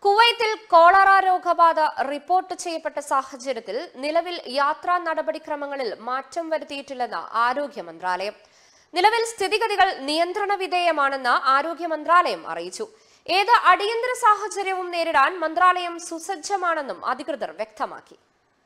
കുവൈത്തിൽ കോളറ രോഗബാധ റിപ്പോർട്ട് ചെയ്യപ്പെട്ട സാഹചര്യത്തിൽ നിലവിൽ യാത്രാ നടപടിക്രമങ്ങളിൽ മാറ്റം വരുത്തിയിട്ടില്ലെന്ന് ആരോഗ്യ മന്ത്രാലയം നിലവിൽ സ്ഥിതിഗതികൾ നിയന്ത്രണ വിധേയമാണെന്ന് ആരോഗ്യ മന്ത്രാലയം അറിയിച്ചു ഏത് അടിയന്തര സാഹചര്യവും നേരിടാൻ മന്ത്രാലയം സുസജ്ജമാണെന്നും അധികൃതർ വ്യക്തമാക്കി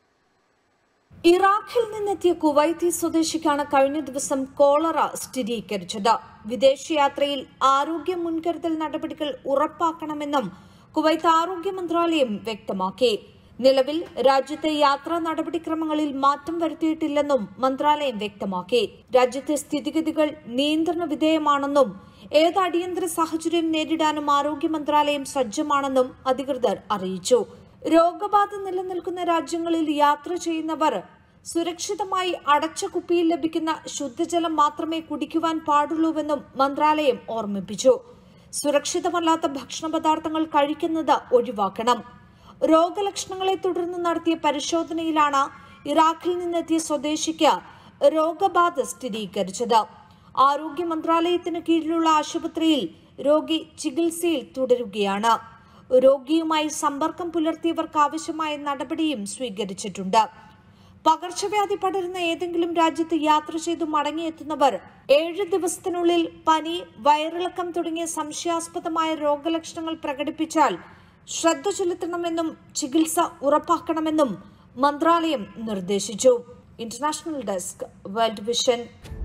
ഇറാഖിൽ നിന്നെത്തിയ കുവൈത്തി സ്വദേശിക്കാണ് കഴിഞ്ഞ ദിവസം കോളറ സ്ഥിരീകരിച്ചത് വിദേശയാത്രയിൽ ആരോഗ്യ മുൻകരുതൽ നടപടികൾ ഉറപ്പാക്കണമെന്നും കുവൈത്ത് ആരോഗ്യ മന്ത്രാലയം വ്യക്തമാക്കി നിലവിൽ രാജ്യത്തെ യാത്രാ നടപടിക്രമങ്ങളിൽ മാറ്റം വരുത്തിയിട്ടില്ലെന്നും മന്ത്രാലയം വ്യക്തമാക്കി രാജ്യത്തെ സ്ഥിതിഗതികൾ നിയന്ത്രണ വിധേയമാണെന്നും ഏത് അടിയന്തര സാഹചര്യം നേരിടാനും ആരോഗ്യ മന്ത്രാലയം സജ്ജമാണെന്നും അധികൃതർ അറിയിച്ചു രോഗബാധ നിലനിൽക്കുന്ന രാജ്യങ്ങളിൽ യാത്ര ചെയ്യുന്നവർ സുരക്ഷിതമായി അടച്ച കുപ്പിയിൽ ലഭിക്കുന്ന ശുദ്ധജലം മാത്രമേ കുടിക്കുവാൻ പാടുള്ളൂവെന്നും മന്ത്രാലയം ഓർമ്മിപ്പിച്ചു സുരക്ഷിതമല്ലാത്ത ഭക്ഷണ പദാർത്ഥങ്ങൾ കഴിക്കുന്നത് ഒഴിവാക്കണം രോഗലക്ഷണങ്ങളെ തുടർന്ന് നടത്തിയ പരിശോധനയിലാണ് ഇറാഖിൽ നിന്നെത്തിയ സ്വദേശിക്ക് രോഗബാധ സ്ഥിരീകരിച്ചത് ആരോഗ്യ മന്ത്രാലയത്തിന് കീഴിലുള്ള ആശുപത്രിയിൽ രോഗി ചികിത്സയിൽ തുടരുകയാണ് രോഗിയുമായി സമ്പർക്കം പുലർത്തിയവർക്ക് ആവശ്യമായ നടപടിയും സ്വീകരിച്ചിട്ടുണ്ട് പകർച്ചവ്യാധി പടരുന്ന ഏതെങ്കിലും രാജ്യത്ത് യാത്ര ചെയ്തു മടങ്ങിയെത്തുന്നവർ ഏഴ് ദിവസത്തിനുള്ളിൽ പനി വയറിളക്കം തുടങ്ങിയ സംശയാസ്പദമായ രോഗലക്ഷണങ്ങൾ പ്രകടിപ്പിച്ചാൽ ശ്രദ്ധ ചെലുത്തണമെന്നും ചികിത്സ ഉറപ്പാക്കണമെന്നും മന്ത്രാലയം നിർദ്ദേശിച്ചു ഇന്റർനാഷണൽ ഡെസ്ക് വേൾഡ് വിഷൻ